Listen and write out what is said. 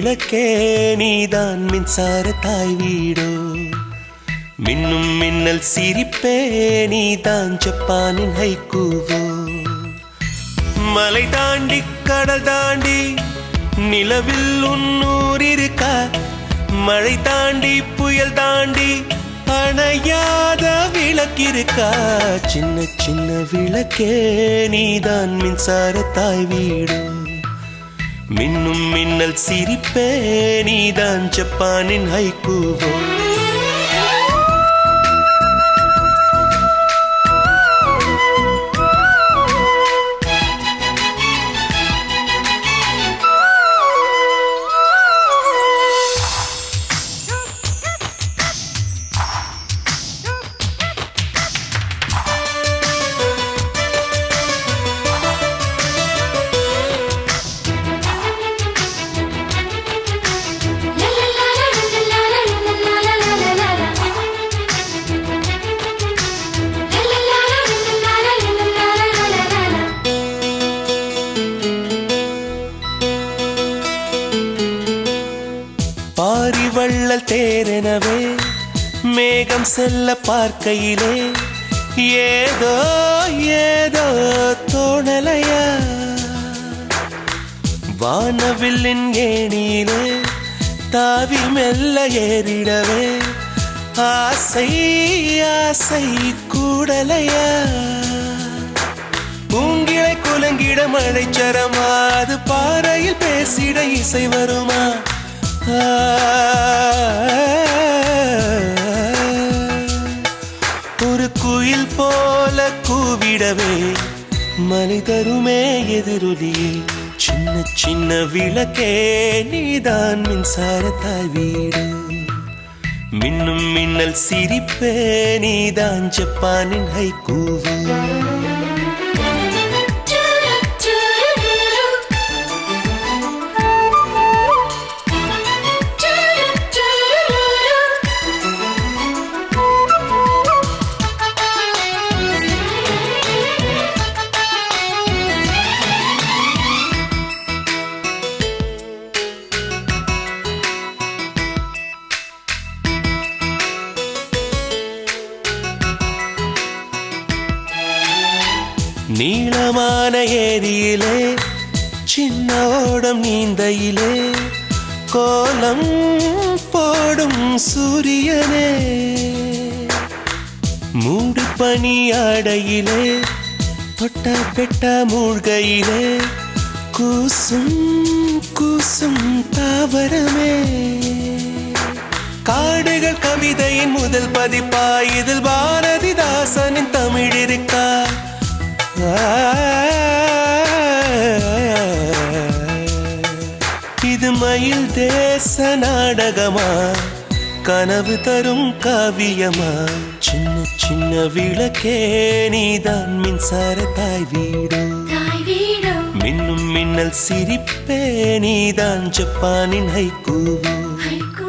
விளக்கே நீதான் மின்சார தாய் வீடோ மின்னும் மின்னல் சிரிப்பே நீதான் ஜப்பானின் ஹைக்கூவோ மலை தாண்டி கடல் தாண்டி நிலவில் உன்னூர் இருக்கா மழை தாண்டி புயல் தாண்டி அணையாத விளக்கிருக்கா சின்ன சின்ன விளக்கே நீதான் மின்சார தாய் வீடு மின்னும் மின்னல் சிரிப்பே நீதான் ஜப்பானின் ஹைக்கூவோ பாரிவள்ளல் தேரெனவே மேகம் செல்ல பார்க்கையிலே ஏதோ ஏதோ தோணலையா வானவில்லின் ஏணியிலே தாவி மெல்ல ஏறிடவே ஆசை ஆசை கூடலையா பூங்கிளை குலங்கிட மழைச்சரமா அது பாறையில் பேசிட இசை வருமா ஆ, ஒரு குயில் போல கூவிடவே மலை தருமே எதிரொலியே சின்ன சின்ன விளக்கே நீதான் மின்சார தாய் வீடு மின்னும் மின்னல் சிரிப்பே நீதான் ஜப்பானின் ஹைக்கூவு நீளமான ஏரியிலே சின்ன ஓடம் நீந்தையிலே கோலம் போடும் சூரியனே மூடு பனியாடையிலே தொட்ட பெட்ட மூழ்கையிலே கூசும் கூசும் தாவரமே காடுகள் கவிதையின் முதல் பதிப்பா இதில் பாரதிதாசனின் தமிழ் இருக்கா இது மயில் தேச நாடகமா கனவு தரும் காவியமா சின்ன சின்ன விளக்கே நீதான் மின்சார தாய் வீடு மின்னும் மின்னல் சிரிப்பே நீதான் ஜப்பானின் ஹைக்கூவு